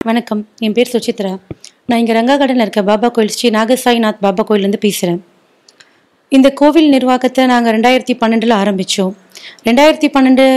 வணக்கம் என் பேர் சுசித்ரா நான் இங்கே ரங்கா கார்டனில் இருக்க பாபா கோயில் ஸ்ரீ நாகசாய்நாத் பாபா கோயிலேருந்து பேசுகிறேன் இந்த கோவில் நிர்வாகத்தை நாங்கள் ரெண்டாயிரத்தி பன்னெண்டில் ஆரம்பித்தோம் ரெண்டாயிரத்தி பன்னெண்டு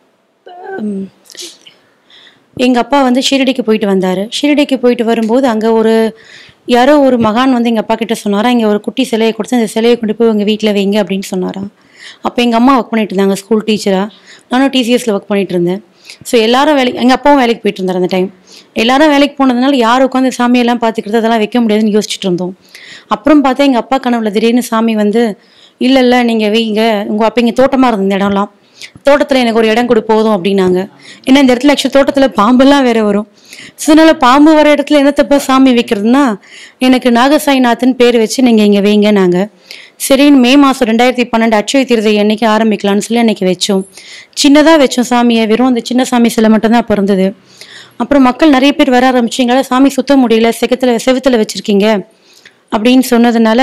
எங்கள் அப்பா வந்து ஷீரடிக்கு போயிட்டு வந்தார் ஷீரடிக்கு போயிட்டு வரும்போது அங்கே ஒரு யாரோ ஒரு மகான் வந்து எங்கள் அப்பா கிட்ட சொன்னாரா இங்கே ஒரு குட்டி சிலையை கொடுத்து அந்த சிலையை கொண்டு போய் உங்கள் வீட்டில் வைங்க அப்படின்னு சொன்னாராம் அப்போ எங்கள் அம்மா ஒர்க் பண்ணிட்டு இருந்தாங்க ஸ்கூல் டீச்சராக நானும் டிசிஎஸில் ஒர்க் பண்ணிட்டு இருந்தேன் ஸோ எல்லாரும் வேலைக்கு எங்கள் அப்பாவும் வேலைக்கு போயிட்டு இருந்தார் அந்த டைம் எல்லாரும் வேலைக்கு போனதுனால யார் உட்காந்து சாமியெல்லாம் பார்த்துக்கிறது அதெல்லாம் வைக்க முடியாதுன்னு யோசிச்சுட்டு இருந்தோம் அப்புறம் பார்த்தா எங்கள் அப்பா கனவுல திடீர்னு சாமி வந்து இல்லை இல்லை நீங்கள் வைங்க உங்கள் அப்போ இங்கே தோட்டமாக இருந்த இந்த இடம்லாம் தோட்டத்தில் எனக்கு ஒரு இடம் கொடு போதும் அப்படின்னாங்க ஏன்னா இந்த இடத்துல ஆக்சுவலி தோட்டத்தில் பாம்பெல்லாம் வேற வரும் ஸோ அதனால பாம்பு வர இடத்துல என்னத்தப்ப சாமி வைக்கிறதுனா எனக்கு நாகசாய்நாத்னு பேர் வச்சு நீங்கள் இங்கே வைங்க நாங்கள் சரின்னு மே மாதம் ரெண்டாயிரத்தி பன்னெண்டு அட்சய திருதை அன்னைக்கு ஆரம்பிக்கலாம்னு சொல்லி அன்னைக்கு வச்சோம் சின்னதாக வச்சோம் சாமியை வெறும் அந்த சின்ன சாமி சிலை மட்டும்தான் அப்போ இருந்தது அப்புறம் மக்கள் நிறைய பேர் வர ஆரம்பிச்சிங்களா சாமி சுத்த முடியல செகத்தில் செவத்தில் வச்சுருக்கீங்க அப்படின்னு சொன்னதுனால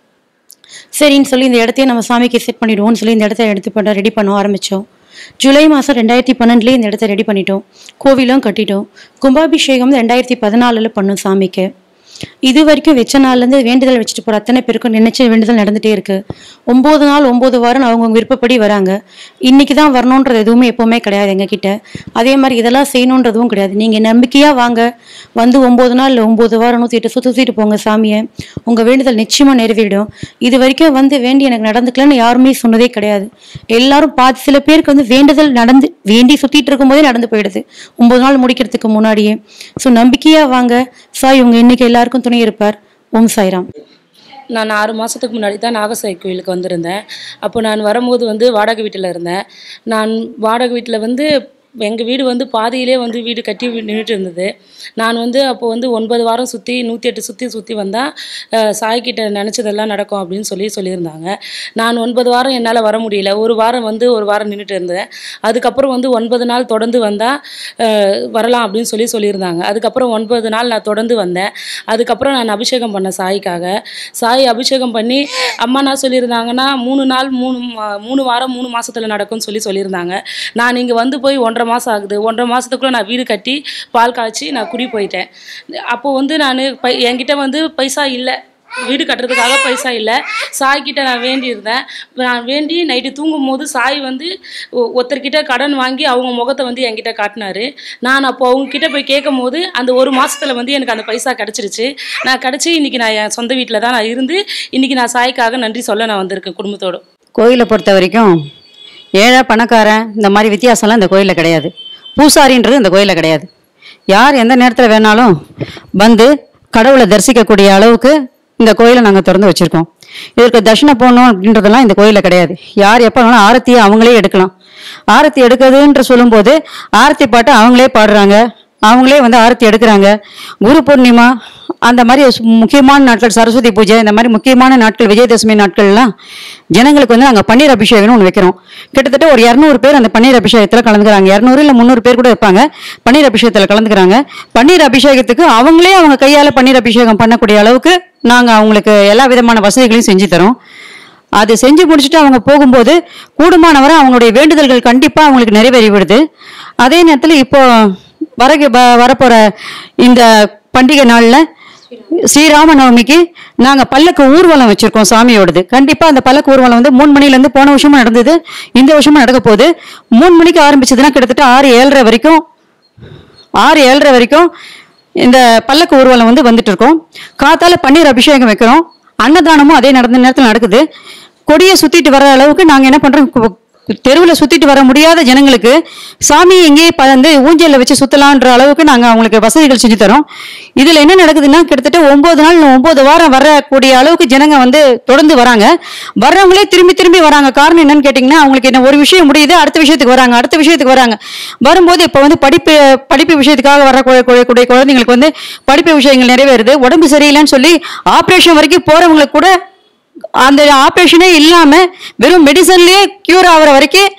சரின்னு சொல்லி இந்த இடத்தையே நம்ம சாமிக்கு செட் பண்ணிடுவோம்னு சொல்லி இந்த இடத்த எடுத்து பண்ண ரெடி பண்ண ஆரம்பித்தோம் ஜூலை மாதம் ரெண்டாயிரத்தி பன்னெண்டுலேயே இந்த இடத்த ரெடி பண்ணிட்டோம் கோவிலும் கட்டிட்டோம் கும்பாபிஷேகம் ரெண்டாயிரத்தி பதினாலில் பண்ணோம் சாமிக்கு இது வரைக்கும் வச்ச நாள்லேருந்து வேண்டுதல் வச்சுட்டு போகிற அத்தனை பேருக்கும் நினைச்ச வேண்டுதல் நடந்துகிட்டே இருக்கு ஒம்பது நாள் ஒம்பது வாரம் அவங்கவுங்க விருப்பப்படி வராங்க இன்னைக்கு தான் வரணுன்றது எதுவுமே எப்போவுமே கிடையாது எங்ககிட்ட அதே மாதிரி இதெல்லாம் செய்யணுன்றதும் கிடையாது நீங்கள் நம்பிக்கையாக வாங்க வந்து ஒம்பது நாள் இல்லை ஒம்பது வாரம் நூற்றி எட்டு சுற்றி சுற்றிட்டு போங்க சாமியை உங்கள் வேண்டுதல் நிச்சயமாக நிறைவேறிடும் இது வரைக்கும் வந்து வேண்டி எனக்கு நடந்துக்கலன்னு யாருமே சொன்னதே கிடையாது எல்லாரும் பார்த்து சில பேருக்கு வந்து வேண்டுதல் நடந்து வேண்டி சுற்றிட்டு இருக்கும்போதே நடந்து போயிடுது ஒம்பது நாள் முடிக்கிறதுக்கு முன்னாடியே ஸோ நம்பிக்கையாக வாங்க சாய் உங்கள் இன்னைக்கு எல்லாருக்கும் துணை இருப்பார் ஓம் சாய்ராம் நான் ஆறு மாதத்துக்கு முன்னாடி தான் நாகசாய் கோயிலுக்கு வந்திருந்தேன் அப்போ நான் வரும்போது வந்து வாடகை வீட்டில் இருந்தேன் நான் வாடகை வீட்டில் வந்து எங்கள் வீடு வந்து பாதியிலே வந்து வீடு கட்டி நின்றுட்டு இருந்தது நான் வந்து அப்போ வந்து ஒன்பது வாரம் சுற்றி நூற்றி எட்டு சுற்றி சுற்றி வந்தால் சாய்கிட்ட நினச்சதெல்லாம் நடக்கும் அப்படின்னு சொல்லி சொல்லியிருந்தாங்க நான் ஒன்பது வாரம் என்னால் வர முடியல ஒரு வாரம் வந்து ஒரு வாரம் நின்றுட்டு இருந்தேன் அதுக்கப்புறம் வந்து ஒன்பது நாள் தொடர்ந்து வந்தால் வரலாம் அப்படின்னு சொல்லி சொல்லியிருந்தாங்க அதுக்கப்புறம் ஒன்பது நாள் நான் தொடர்ந்து வந்தேன் அதுக்கப்புறம் நான் அபிஷேகம் பண்ணேன் சாய்க்காக சாய் அபிஷேகம் பண்ணி அம்மா என்ன சொல்லியிருந்தாங்கன்னா மூணு நாள் மூணு மா- மூணு வாரம் மூணு மாசத்துல நடக்கும்னு சொல்லி சொல்லியிருந்தாங்க நான் இங்கே வந்து போய் ஒன்றரை மாதம் ஆகுது ஒன்றரை மாதத்துக்குள்ளே நான் வீடு கட்டி பால் காய்ச்சி நான் குடி போயிட்டேன் அப்போ வந்து நான் பை என்கிட்ட வந்து பைசா இல்லை வீடு கட்டுறதுக்காக பைசா இல்லை சாய்கிட்ட நான் வேண்டியிருந்தேன் நான் வேண்டி நைட்டு தூங்கும் போது சாய் வந்து ஒ- ஒருத்தர்கிட்ட கடன் வாங்கி அவங்க முகத்தை வந்து என்கிட்ட காட்டினாரு நான் அப்போ அவங்க கிட்ட போய் கேட்கும் போது அந்த ஒரு மாசத்துல வந்து எனக்கு அந்த பைசா கிடச்சிருச்சு நான் கிடச்சி இன்னைக்கு நான் என் சொந்த வீட்டில் தான் நான் இருந்து இன்னைக்கு நான் சாய்க்காக நன்றி சொல்ல நான் வந்திருக்கேன் குடும்பத்தோடு கோயிலை பொறுத்த வரைக்கும் ஏழை பணக்காரன் இந்த மாதிரி வித்தியாசம்லாம் இந்த கோயிலில் கிடையாது பூசாரின்றது இந்த கோயிலில் கிடையாது யார் எந்த நேரத்தில் வேணாலும் வந்து கடவுளை தரிசிக்கக்கூடிய அளவுக்கு இந்த கோயிலை நாங்கள் திறந்து வச்சுருக்கோம் இதற்கு தட்சிணை போடணும் அப்படின்றதெல்லாம் இந்த கோயிலில் கிடையாது யார் எப்போ வேணாலும் ஆரத்தியை அவங்களே எடுக்கலாம் ஆரத்தி எடுக்கிறதுன்ற சொல்லும்போது ஆரத்தி பாட்டு அவங்களே பாடுறாங்க அவங்களே வந்து ஆரத்தி எடுக்கிறாங்க குரு பூர்ணிமா அந்த மாதிரி சு- முக்கியமான நாட்கள் சரஸ்வதி பூஜை இந்த மாதிரி முக்கியமான நாட்கள் விஜயதசமி நாட்கள்லாம் ஜனங்களுக்கு வந்து நாங்கள் பன்னீர் அபிஷேகம்னு ஒன்று வைக்கிறோம் கிட்டத்தட்ட ஒரு இரநூறு பேர் அந்த பன்னீர் அபிஷேகத்தில் கலந்துக்கிறாங்க இரநூறு இல்லை முந்நூறு பேர் கூட இருப்பாங்க பன்னீர் அபிஷேகத்தில் கலந்துக்கிறாங்க பன்னீர் அபிஷேகத்துக்கு அவங்களே அவங்க கையால் பன்னீர் அபிஷேகம் பண்ணக்கூடிய அளவுக்கு நாங்கள் அவங்களுக்கு எல்லா விதமான வசதிகளையும் செஞ்சு தரோம் அது செஞ்சு முடிச்சுட்டு அவங்க போகும்போது கூடுமானவரை அவங்களுடைய வேண்டுதல்கள் கண்டிப்பாக அவங்களுக்கு நிறைவேறி விடுது அதே நேரத்தில் இப்போ வர வரப்போகிற இந்த பண்டிகை நாளில் ஸ்ரீராம நவமிக்கு நாங்கள் பல்லக்கு ஊர்வலம் வச்சுருக்கோம் சாமியோடது கண்டிப்பாக அந்த பல்லக்கு ஊர்வலம் வந்து மூணு மணிலேருந்து போன வருஷமும் நடந்தது இந்த வருஷமும் நடக்க போகுது மூணு மணிக்கு ஆரம்பிச்சதுன்னா கிட்டத்தட்ட ஆறு ஏழரை வரைக்கும் ஆறு ஏழரை வரைக்கும் இந்த பல்லக்கு ஊர்வலம் வந்து வந்துட்டு இருக்கோம் காத்தால பன்னீர் அபிஷேகம் வைக்கிறோம் அன்னதானமும் அதே நடந்த நேரத்தில் நடக்குது கொடியை சுத்திட்டு வர அளவுக்கு நாங்க என்ன பண்றோம் கு- தெருவில் சுத்திட்டு வர முடியாத ஜனங்களுக்கு சாமி எங்கேயே ப- வந்து ஊஞ்சல்ல வச்சு சுத்தலான்ற அளவுக்கு நாங்க அவங்களுக்கு வசதிகள் செஞ்சு தரோம் இதுல என்ன நடக்குதுன்னா கிட்டத்தட்ட ஒன்பது நாள் ஒன்பது வாரம் வரக்கூடிய அளவுக்கு ஜனங்க வந்து தொடர்ந்து வராங்க வர்றவங்களே திரும்பி திரும்பி வராங்க காரணம் என்னன்னு கேட்டிங்கன்னா அவங்களுக்கு என்ன ஒரு விஷயம் முடியுது அடுத்த விஷயத்துக்கு வராங்க அடுத்த விஷயத்துக்கு வராங்க வரும்போது இப்போ வந்து படிப்பு படிப்பு விஷயத்துக்காக வரக்கூடிய கூடிய குழந்தைங்களுக்கு வந்து படிப்பு விஷயங்கள் நிறைவேறுது உடம்பு சரியில்லைன்னு சொல்லி ஆப்ரேஷன் வரைக்கும் போறவங்களுக்கு கூட அந்த ஆப்ரேஷனே இல்லாம வெறும் மெடிசன்லயே கியூர் ஆகுற வரைக்கும்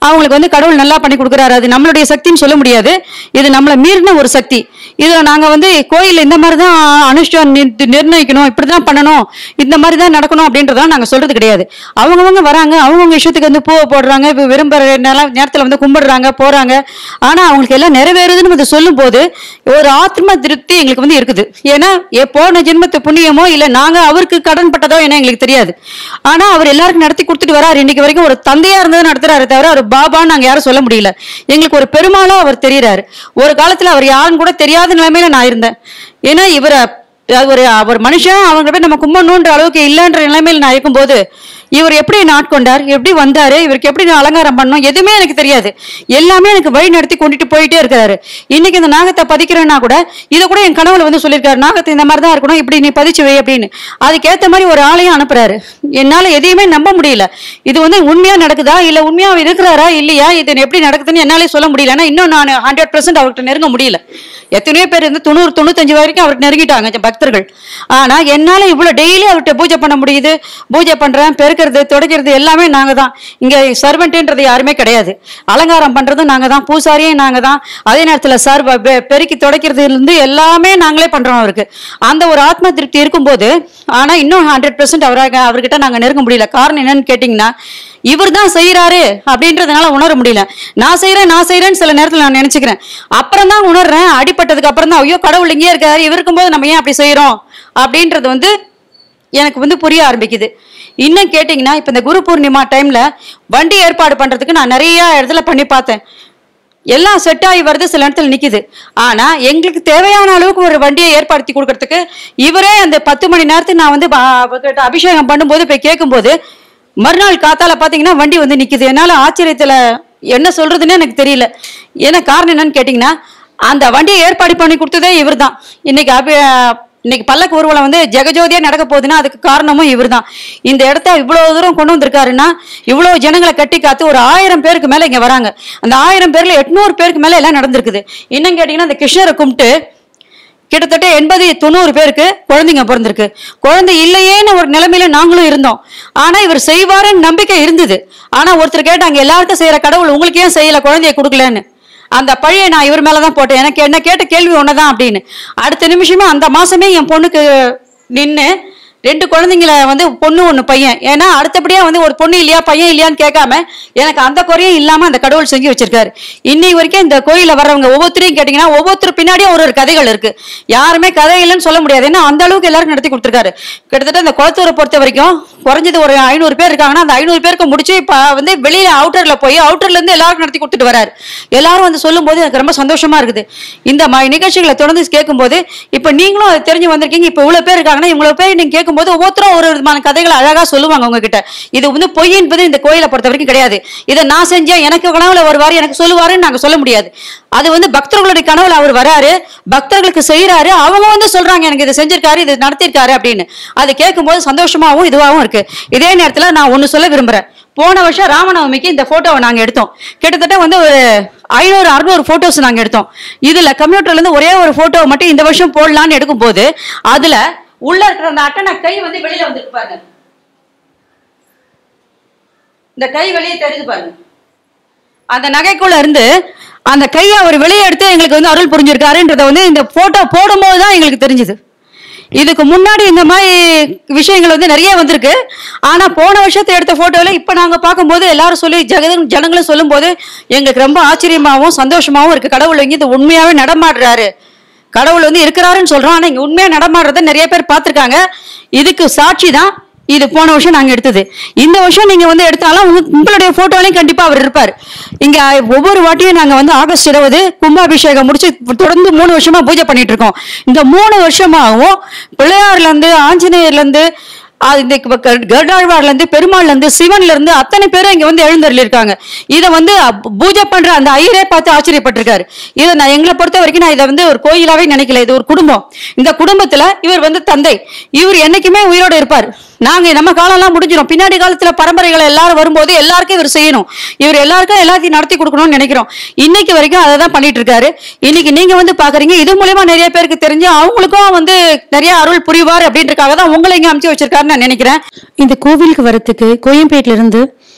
அவங்களுக்கு வந்து கடவுள் நல்லா பண்ணி கொடுக்குறாரு அது நம்மளுடைய சக்தின்னு சொல்ல முடியாது இது நம்மளை மீறின ஒரு சக்தி இதுல நாங்க வந்து கோயில் இந்த மாதிரி தான் அனுஷ்டான் நிர்- நிர்ணயிக்கணும் இப்படிதான் பண்ணணும் இந்த மாதிரி தான் நடக்கணும் அப்படின்றதெல்லாம் நாங்க சொல்றது கிடையாது அவங்கவங்க வராங்க அவங்கவங்க இஷ்டத்துக்கு வந்து பூவை போடுறாங்க இப்ப விரும்புற நேரம் நேரத்துல வந்து கும்பிடுறாங்க போறாங்க ஆனா அவங்களுக்கு எல்லாம் நிறைவேறுதுன்னு வந்து சொல்லும் போது ஒரு ஆத்ம திருப்தி எங்களுக்கு வந்து இருக்குது ஏன்னா எ- போன ஜென்மத்து புண்ணியமோ இல்ல நாங்க அவருக்கு கடன் பட்டதோ என்ன எங்களுக்கு தெரியாது ஆனா அவர் எல்லாருக்கும் நடத்தி கொடுத்துட்டு வராரு இன்னைக்கு வரைக்கும் ஒரு தந்தையா இருந்தது நடத்துறாரு தவிர அவர் பாபான்னு நாங்க யாரும் சொல்ல முடியல எங்களுக்கு ஒரு பெருமாளா அவர் தெரியுறாரு ஒரு காலத்துல அவர் யாருன்னு கூட தெரியாத நிலைமையில நான் இருந்தேன் ஏன்னா இவரை அது ஒரு அவர் மனுஷன் அவங்க போய் நம்ம கும்பணுன்ற அளவுக்கு இல்லைன்ற நிலைமையில் நான் இருக்கும்போது இவர் எப்படி நாட்கொண்டார் எப்படி வந்தாரு இவருக்கு எப்படி நான் அலங்காரம் பண்ணணும் எதுவுமே எனக்கு தெரியாது எல்லாமே எனக்கு வழி நடத்தி கொண்டுட்டு போயிட்டே இருக்கிறாரு இன்னைக்கு இந்த நாகத்தை பதிக்கிறேன்னா கூட இதை கூட என் கனவுல வந்து சொல்லியிருக்காரு நாகத்தை இந்த மாதிரி தான் இருக்கணும் இப்படி நீ பதிச்சு வை அப்படின்னு அதுக்கேத்த மாதிரி ஒரு ஆளையும் அனுப்புறாரு என்னால எதையுமே நம்ப முடியல இது வந்து உண்மையா நடக்குதா இல்ல உண்மையா அவர் இருக்கிறாரா இல்லையா இது எப்படி நடக்குதுன்னு என்னாலே சொல்ல முடியல ஏன்னா இன்னும் நான் ஹண்ட்ரட் பர்சன்ட் அவர்கிட்ட நெருங்க முடியல எத்தனையோ பேர் வந்து தொண்ணூறு தொண்ணூத்தஞ்சு வரைக்கும் அவர்கிட்ட நெருங்கிட்டாங்க இந்த பக்தர்கள் ஆனா என்னால இவ்வளவு டெய்லி அவர்கிட்ட பூஜை பண்ண முடியுது பூஜை பண்றேன் பெருக்கிறது துடைக்கிறது எல்லாமே நாங்க தான் இங்க சர்வெண்ட்ன்றது யாருமே கிடையாது அலங்காரம் பண்றதும் நாங்க தான் பூசாரியும் நாங்க தான் அதே நேரத்துல சர்வ பெ- பெருக்கி துடைக்கிறதுல இருந்து எல்லாமே நாங்களே பண்றோம் அவருக்கு அந்த ஒரு ஆத்ம திருப்தி இருக்கும்போது ஆனா இன்னும் ஹண்ட்ரட் பெர்சென்ட் அவராக அவர்கிட்ட நாங்க நெருங்க முடியல காரணம் என்னன்னு கேட்டீங்கன்னா இவர் தான் செய்யறாரு அப்படின்றதுனால உணர முடியல நான் செய்யறேன் நான் செய்யறேன்னு சில நேரத்துல நான் நினைச்சுக்கிறேன் அப்புறம் தான் உணர்றேன் அடிபட்டதுக்கு அப்புறம் தான் ஐயோ கடவுள் இங்கே இருக்காரு இவர் இருக்கும்போது நம்ம ஏன் அப்படி செய்யறோம் அப்படின்றது வந்து எனக்கு வந்து புரிய ஆரம்பிக்குது இன்னும் கேட்டிங்கன்னா இப்போ இந்த குரு பூர்ணிமா டைம்ல வண்டி ஏற்பாடு பண்றதுக்கு நான் நிறைய இடத்துல பண்ணி பார்த்தேன் எல்லாம் செட் ஆகி வருது சில இடத்துல நிக்குது ஆனா எங்களுக்கு தேவையான அளவுக்கு ஒரு வண்டியை ஏற்படுத்தி கொடுக்கறதுக்கு இவரே அந்த பத்து மணி நேரத்துக்கு நான் வந்து ப- அவர்கிட்ட அபிஷேகம் பண்ணும்போது போய் கேட்கும்போது மறுநாள் காத்தால பாத்தீங்கன்னா வண்டி வந்து நிக்குது என்னால ஆச்சரியத்துல என்ன சொல்றதுன்னு எனக்கு தெரியல ஏன்னா காரணம் என்னன்னு கேட்டீங்கன்னா அந்த வண்டியை ஏற்பாடு பண்ணி கொடுத்ததே இவர்தான் இன்னைக்கு அபி இன்னைக்கு பல்லக்கு ஊர்வலம் வந்து ஜெகஜோதியா நடக்க போகுதுன்னா அதுக்கு காரணமும் இவர்தான் இந்த இடத்த இவ்வளவு தூரம் கொண்டு வந்திருக்காருன்னா இவ்வளவு ஜனங்களை கட்டி காத்து ஒரு ஆயிரம் பேருக்கு மேல இங்க வராங்க அந்த ஆயிரம் பேர்ல எட்நூறு பேருக்கு மேல எல்லாம் நடந்திருக்குது இன்னும் கேட்டீங்கன்னா அந்த கிருஷ்ணரை கும்பிட்டு கிட்டத்தட்ட எண்பது தொண்ணூறு பேருக்கு குழந்தைங்க பிறந்திருக்கு குழந்தை இல்லையேன்னு ஒரு நிலைமையில நாங்களும் இருந்தோம் ஆனா இவர் செய்வாருன்னு நம்பிக்கை இருந்தது ஆனா ஒருத்தர் கேட்டாங்க எல்லாருக்கும் செய்யற கடவுள் உங்களுக்கு ஏன் செய்யல குழந்தைய கொடுக்கலன்னு அந்த பழியை நான் இவர் மேலதான் போட்டேன் எனக்கு என்ன கேட்ட கேள்வி ஒண்ணுதான் அப்படின்னு அடுத்த நிமிஷமே அந்த மாசமே என் பொண்ணுக்கு நின்னு ரெண்டு குழந்தைங்கள வந்து பொண்ணு ஒண்ணு பையன் ஏன்னா அடுத்தபடியா வந்து ஒரு பொண்ணு இல்லையா பையன் இல்லையான்னு கேட்காம எனக்கு அந்த குறையும் இல்லாம அந்த கடவுள் செஞ்சு வச்சிருக்காரு இன்னைக்கு வரைக்கும் இந்த கோயில வர்றவங்க ஒவ்வொருத்தரையும் கேட்டீங்கன்னா ஒவ்வொருத்தர் பின்னாடியும் ஒரு ஒரு கதைகள் இருக்கு யாருமே கதை இல்லைன்னு சொல்ல முடியாது ஏன்னா அந்த அளவுக்கு எல்லாருக்கும் நடத்தி கொடுத்துருக்காரு கிட்டத்தட்ட இந்த குளத்தூரை பொறுத்த வரைக்கும் குறைஞ்சது ஒரு ஐநூறு பேர் இருக்காங்கன்னா அந்த ஐநூறு பேருக்கு முடிச்சு இப்ப வந்து வெளியில அவுட்டர்ல போய் அவுட்டர்ல இருந்து எல்லாருக்கும் நடத்தி கொடுத்துட்டு வராரு எல்லாரும் வந்து சொல்லும்போது எனக்கு ரொம்ப சந்தோஷமா இருக்குது இந்த ம- நிகழ்ச்சிகளை தொடர்ந்து கேட்கும்போது இப்ப நீங்களும் அது தெரிஞ்சு வந்திருக்கீங்க இப்ப இவ்வளவு பேர் இருக்காங்கன்னா இவ்வளவு பேர் நீங்க கேட்கும்போது ஒவ்வொருத்தரும் ஒரு விதமான கதைகளை அழகா சொல்லுவாங்க உங்ககிட்ட இது வந்து பொய் என்பது இந்த கோயிலை பொறுத்த வரைக்கும் கிடையாது இதை நான் செஞ்சேன் எனக்கு கனவுல வருவாரு எனக்கு சொல்லுவாருன்னு நாங்க சொல்ல முடியாது அது வந்து பக்தர்களுடைய கனவுல அவர் வராரு பக்தர்களுக்கு செய்யறாரு அவங்க வந்து சொல்றாங்க எனக்கு இதை செஞ்சிருக்காரு இது நடத்திருக்காரு அப்படின்னு அது கேட்கும்போது சந்தோஷமாவும் இதுவாகவும் இருக்கு இதே நேரத்துல நான் ஒண்ணு சொல்ல விரும்புறேன் போன வருஷம் ராமநவமிக்கு இந்த போட்டோவை நாங்க எடுத்தோம் கிட்டத்தட்ட வந்து ஒரு ஐநூறு அறுநூறு போட்டோஸ் நாங்க எடுத்தோம் இதுல கம்ப்யூட்டர்ல இருந்து ஒரே ஒரு போட்டோவை மட்டும் இந்த வருஷம் போடலாம்னு எடுக்கும் போது அதுல உள்ள இருக்கிற அந்த அட்டனை கை வந்து வெளியில வந்துருக்கு பாருங்க இந்த கை வெளியே தெரியுது பாருங்க அந்த நகைக்குள்ள இருந்து அந்த கையை அவர் வெளியே எடுத்து எங்களுக்கு வந்து அருள் புரிஞ்சிருக்காருன்றத வந்து இந்த போட்டோ போடும்போது தான் எங்களுக்கு தெரிஞ்சுது இதுக்கு முன்னாடி இந்த மாதிரி விஷயங்கள் வந்து நிறைய வந்திருக்கு ஆனா போன வருஷத்தை எடுத்த போட்டோல இப்ப நாங்க பார்க்கும்போது எல்லாரும் சொல்லி ஜெகத ஜனங்களும் சொல்லும்போது எங்களுக்கு ரொம்ப ஆச்சரியமாவும் சந்தோஷமாவும் இருக்கு கடவுள் இங்க இது உண்மையாவே நடமாடுறாரு கடவுள் வந்து இருக்கிறாருன்னு சொல்றோம் ஆனா இங்க உண்மையா நடமாடுறத நிறைய பேர் பார்த்திருக்காங்க இதுக்கு சாட்சி தான் இது போன வருஷம் நாங்க எடுத்தது இந்த வருஷம் நீங்க வந்து எடுத்தாலும் உங்க- உங்களுடைய போட்டோலையும் கண்டிப்பா அவர் இருப்பார் இங்க ஒவ்வொரு வாட்டியும் நாங்க வந்து ஆகஸ்ட் இருபது கும்பாபிஷேகம் முடிச்சு தொடர்ந்து மூணு வருஷமா பூஜை பண்ணிட்டு இருக்கோம் இந்த மூணு வருஷமாகவும் பிள்ளையார்ல இருந்து ஆஞ்சநேயர்ல இருந்து அது இந்த க- க- கருடாழ்வார்ல இருந்து பெருமாள்ல இருந்து சிவன்ல இருந்து அத்தனை பேரும் இங்க வந்து எழுந்தருளி இருக்காங்க இதை வந்து அப்- பூஜை பண்ற அந்த ஐயரே பார்த்து ஆச்சரியப்பட்டிருக்காரு இதை நான் எங்களை பொறுத்த வரைக்கும் நான் இதை வந்து ஒரு கோயிலாவே நினைக்கல இது ஒரு குடும்பம் இந்த குடும்பத்துல இவர் வந்து தந்தை இவர் என்னைக்குமே உயிரோட இருப்பார் நாங்க நம்ம காலம்லாம் முடிஞ்சிடும் பின்னாடி காலத்துல பரம்பரைகள் எல்லாரும் வரும்போது எல்லாருக்கும் இவர் செய்யணும் இவர் எல்லாருக்கும் எல்லாத்தையும் நடத்தி கொடுக்கணும்னு நினைக்கிறோம் இன்னைக்கு வரைக்கும் அதை தான் பண்ணிட்டு இருக்காரு இன்னைக்கு நீங்க வந்து பாக்குறீங்க இது மூலியமா நிறைய பேருக்கு தெரிஞ்சு அவங்களுக்கும் வந்து நிறைய அருள் புரிவார் அப்படின்றதுக்காக தான் உங்களை இங்க அமுச்சு வச்சிருக்காருன்னு நான் நினைக்கிறேன் இந்த கோவிலுக்கு வரத்துக்கு கோயம்பேட்டில இருந்து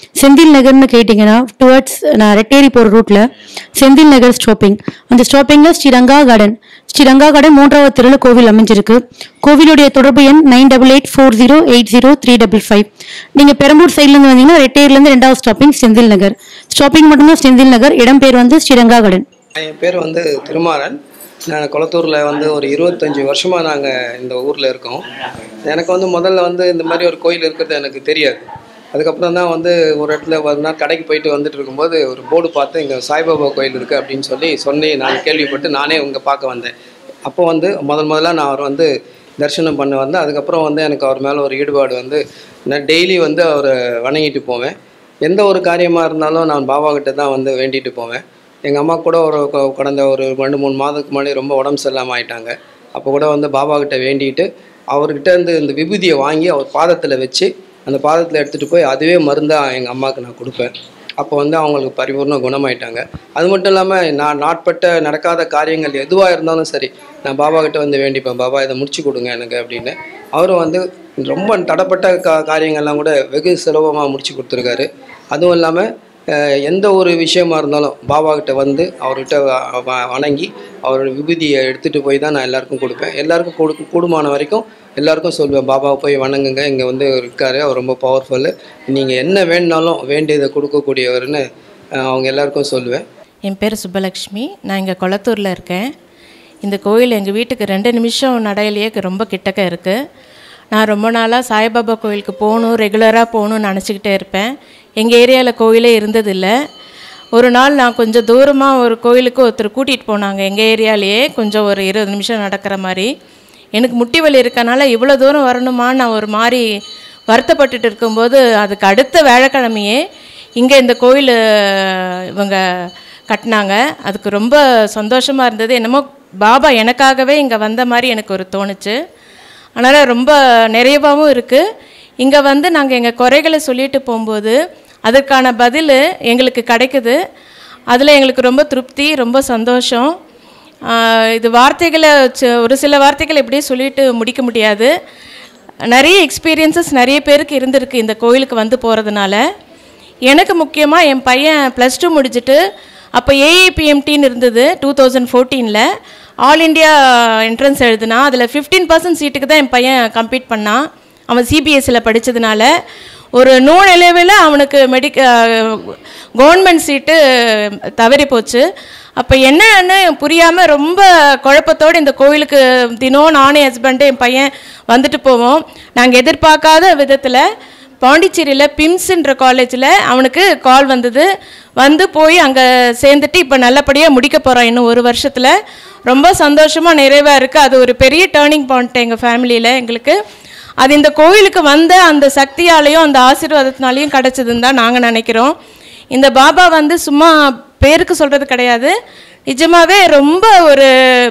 செந்தில் நகர்னு கேட்டிங்கன்னா டுவர்ட்ஸ் நான் ரெட்டேரி போகிற ரூட்டில் செந்தில் நகர் ஸ்டாப்பிங் அந்த ஸ்டாப்பிங்கில் ஸ்ரீரங்கா கார்டன் ஸ்ரீரங்கா கார்டன் மூன்றாவது தெருவில் கோவில் அமைஞ்சிருக்கு கோவிலுடைய தொடர்பு எண் nine double eight four zero eight zero three double five நீங்கள் பெரம்பூர் சைட்லேருந்து வந்தீங்கன்னா ரெட்டேரிலேருந்து ரெண்டாவது ஸ்டாப்பிங் செந்தில் நகர் ஸ்டாப்பிங் மட்டும்தான் செந்தில் நகர் இடம் பேர் வந்து ஸ்ரீரங்கா கார்டன் என் பேர் வந்து திருமாறன் நான் குளத்தூரில் வந்து ஒரு இருபத்தஞ்சி வருஷமாக நாங்கள் இந்த ஊரில் இருக்கோம் எனக்கு வந்து முதல்ல வந்து இந்த மாதிரி ஒரு கோயில் இருக்கிறது எனக்கு தெரியாது அதுக்கப்புறம் தான் வந்து ஒரு இடத்துல ஒரு நாள் கடைக்கு போயிட்டு வந்துட்டு இருக்கும்போது ஒரு போர்டு பார்த்து இங்கே சாய்பாபா கோயில் இருக்குது அப்படின்னு சொல்லி சொன்னி நான் கேள்விப்பட்டு நானே இங்கே பார்க்க வந்தேன் அப்போ வந்து முதல் முதல்ல நான் அவர் வந்து தரிசனம் பண்ண வந்தேன் அதுக்கப்புறம் வந்து எனக்கு அவர் மேலே ஒரு ஈடுபாடு வந்து நான் டெய்லி வந்து அவரை வணங்கிட்டு போவேன் எந்த ஒரு காரியமாக இருந்தாலும் நான் பாபா கிட்ட தான் வந்து வேண்டிட்டு போவேன் எங்கள் அம்மா கூட ஒரு கொ- கடந்த ஒரு ரெண்டு மூணு மாதத்துக்கு முன்னாடி ரொம்ப உடம்பு சரியில்லாமல் ஆயிட்டாங்க அப்போ கூட வந்து பாபா கிட்ட வேண்டிட்டு அவர்கிட்ட இருந்து இந்த விபூதியை வாங்கி அவர் பாதத்தில் வச்சு அந்த பாதத்தில் எடுத்துகிட்டு போய் அதுவே மருந்தாக எங்கள் அம்மாவுக்கு நான் கொடுப்பேன் அப்போ வந்து அவங்களுக்கு பரிபூர்ண குணமாயிட்டாங்க அது மட்டும் இல்லாமல் நான் நாட்பட்ட நடக்காத காரியங்கள் எதுவாக இருந்தாலும் சரி நான் பாபா கிட்ட வந்து வேண்டிப்பேன் பாபா இதை முடிச்சு கொடுங்க எனக்கு அப்படின்னு அவரும் வந்து ரொம்ப தடப்பட்ட கா காரியங்கள்லாம் கூட வெகு சுலபமாக முடிச்சு கொடுத்துருக்காரு அதுவும் இல்லாமல் அஹ் எந்த ஒரு விஷயமா இருந்தாலும் பாபா கிட்ட வந்து அவர்கிட்ட வ- வ- வணங்கி அவரோட விபூதியை எடுத்துகிட்டு போய் தான் நான் எல்லாருக்கும் கொடுப்பேன் எல்லாருக்கும் கொடு கூடுமான வரைக்கும் எல்லாருக்கும் சொல்லுவேன் பாபாவை போய் வணங்குங்க இங்கே வந்து இருக்காரு அவர் ரொம்ப பவர்ஃபுல்லு நீங்கள் என்ன வேணுனாலும் வேண்டியதை கொடுக்கக்கூடியவர்னு அஹ் அவங்க எல்லாருக்கும் சொல்லுவேன் என் பேர் சுப்பலக்ஷ்மி நான் இங்கே கொளத்தூரில் இருக்கேன் இந்த கோயில் எங்கள் வீட்டுக்கு ரெண்டு நிமிஷம் நடையிலேயே ரொம்ப கிட்டக்க இருக்குது நான் ரொம்ப நாளாக சாய்பாபா கோயிலுக்கு போகணும் ரெகுலராக போகணும்னு நினச்சிக்கிட்டே இருப்பேன் எங்கள் ஏரியாவில் கோயிலே இருந்ததில்லை ஒரு நாள் நான் கொஞ்சம் தூரமாக ஒரு கோயிலுக்கு ஒருத்தர் கூட்டிகிட்டு போனாங்க எங்கள் ஏரியாலேயே கொஞ்சம் ஒரு இருபது நிமிஷம் நடக்கிற மாதிரி எனக்கு முட்டி வலி இருக்கனால இவ்வளோ தூரம் வரணுமான்னு நான் ஒரு மாதிரி வருத்தப்பட்டுட்டு இருக்கும்போது அதுக்கு அடுத்த வேலைக்கிழமையே இங்கே இந்த கோயில் இவங்க கட்டினாங்க அதுக்கு ரொம்ப சந்தோஷமாக இருந்தது என்னமோ பாபா எனக்காகவே இங்கே வந்த மாதிரி எனக்கு ஒரு தோணுச்சு அதனால் ரொம்ப நிறைவாகவும் இருக்குது இங்கே வந்து நாங்கள் எங்கள் குறைகளை சொல்லிட்டு போகும்போது அதற்கான பதில் எங்களுக்கு கிடைக்குது அதில் எங்களுக்கு ரொம்ப திருப்தி ரொம்ப சந்தோஷம் ஆஹ் இது வார்த்தைகளை ச- ஒரு சில வார்த்தைகளை இப்படியே சொல்லிட்டு முடிக்க முடியாது நிறைய எக்ஸ்பீரியன்சஸ் நிறைய பேருக்கு இருந்திருக்கு இந்த கோயிலுக்கு வந்து போகிறதுனால எனக்கு முக்கியமாக என் பையன் ப்ளஸ் டூ முடிச்சுட்டு அப்போ ஏஏபிஎம்டின்னு இருந்தது டூ தௌசண்ட் ஃபோர்டீனில் ஆல் இண்டியா என்ட்ரன்ஸ் எழுதுனா அதில் ஃபிஃப்டீன் பர்சன்ட் சீட்டுக்கு தான் என் பையன் கம்ப்ளீட் பண்ணான் அவன் சிபிஎஸ்சியில் படித்ததுனால ஒரு நூலளவில் அவனுக்கு மெடிக்க கவர்மெண்ட் சீட்டு தவறி போச்சு அப்போ என்னன்னு புரியாமல் ரொம்ப குழப்பத்தோடு இந்த கோயிலுக்கு தினம் நானே ஹஸ்பண்டு என் பையன் வந்துட்டு போவோம் நாங்கள் எதிர்பார்க்காத விதத்தில் பாண்டிச்சேரியில் பிம்ஸ்ன்ற காலேஜில் அவனுக்கு கால் வந்தது வந்து போய் அங்கே சேர்ந்துட்டு இப்போ நல்லபடியாக முடிக்க போகிறான் இன்னும் ஒரு வருஷத்தில் ரொம்ப சந்தோஷமாக நிறைவாக இருக்குது அது ஒரு பெரிய டேர்னிங் பாயிண்ட் எங்கள் ஃபேமிலியில் எங்களுக்கு அது இந்த கோயிலுக்கு வந்த அந்த சக்தியாலையும் அந்த ஆசீர்வாதத்தினாலையும் கிடச்சதுன்னு தான் நாங்கள் நினைக்கிறோம் இந்த பாபா வந்து சும்மா பேருக்கு சொல்கிறது கிடையாது நிஜமாவே ரொம்ப ஒரு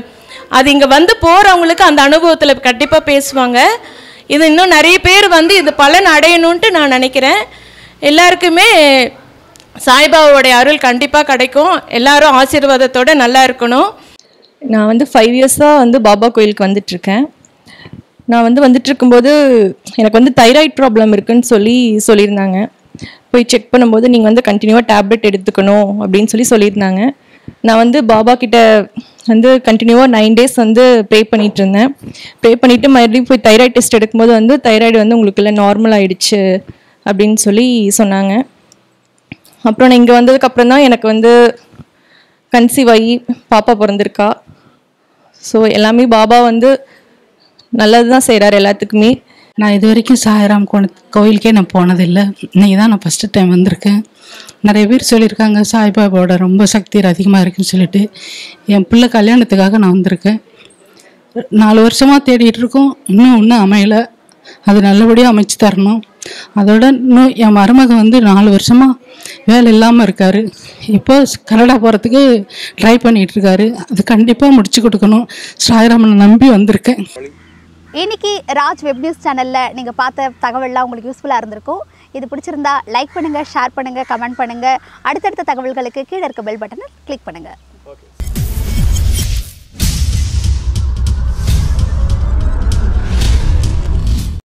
அது இங்கே வந்து போகிறவங்களுக்கு அந்த அனுபவத்தில் கண்டிப்பாக பேசுவாங்க இது இன்னும் நிறைய பேர் வந்து இது பலன் அடையணுன்ட்டு நான் நினைக்கிறேன் எல்லாருக்குமே சாய்பாபாவுடைய அருள் கண்டிப்பாக கிடைக்கும் எல்லாரும் ஆசீர்வாதத்தோட நல்லா இருக்கணும் நான் வந்து ஃபைவ் இயர்ஸாக வந்து பாபா கோயிலுக்கு வந்துட்டுருக்கேன் நான் வந்து வந்துட்டு இருக்கும்போது எனக்கு வந்து தைராய்டு ப்ராப்ளம் இருக்குன்னு சொல்லி சொல்லியிருந்தாங்க போய் செக் பண்ணும்போது நீங்கள் வந்து கண்டினியூவாக டேப்லெட் எடுத்துக்கணும் அப்படின்னு சொல்லி சொல்லியிருந்தாங்க நான் வந்து பாபா கிட்ட வந்து கண்டினியூவாக நைன் டேஸ் வந்து ப்ரே பண்ணிட்டு இருந்தேன் ப்ரே பண்ணிவிட்டு மறுபடியும் போய் தைராய்டு டெஸ்ட் எடுக்கும்போது வந்து தைராய்டு வந்து உங்களுக்கு இல்லை நார்மல் ஆயிடுச்சு அப்படின்னு சொல்லி சொன்னாங்க அப்புறம் நான் இங்கே வந்ததுக்கப்புறம் தான் எனக்கு வந்து கன்சீவ் ஆகி பாப்பா பிறந்திருக்கா ஸோ எல்லாமே பாபா வந்து நல்லது தான் செய்கிறார் எல்லாத்துக்குமே நான் இது வரைக்கும் சாய்ராம் கோண கோயிலுக்கே நான் போனதில்லை இன்னைக்கு தான் நான் ஃபஸ்ட்டு டைம் வந்திருக்கேன் நிறைய பேர் சொல்லியிருக்காங்க சாய்பாபாவோட ரொம்ப சக்தி அதிகமாக இருக்குன்னு சொல்லிட்டு என் பிள்ளை கல்யாணத்துக்காக நான் வந்திருக்கேன் நாலு வருஷமாக தேடிட்டு இருக்கோம் இன்னும் ஒன்றும் அமையலை அது நல்லபடியாக அமைச்சு தரணும் அதோட இன்னும் என் மருமக வந்து நாலு வருஷமாக வேலை இல்லாமல் இருக்கார் இப்போ கனடா போகிறதுக்கு ட்ரை பண்ணிகிட்டு இருக்காரு அது கண்டிப்பாக முடிச்சு கொடுக்கணும் சாய்ராமனை நம்பி வந்திருக்கேன் இன்னைக்கு ராஜ் வெப் நியூஸ் சேனலில் நீங்கள் பார்த்த தகவல்லாம் உங்களுக்கு யூஸ்ஃபுல்லாக இருந்திருக்கும் இது பிடிச்சிருந்தா லைக் பண்ணுங்கள் ஷேர் பண்ணுங்கள் கமெண்ட் பண்ணுங்கள் அடுத்தடுத்த தகவல்களுக்கு கீழே இருக்க பெல் பட்டனை கிளிக் பண்ணுங்கள்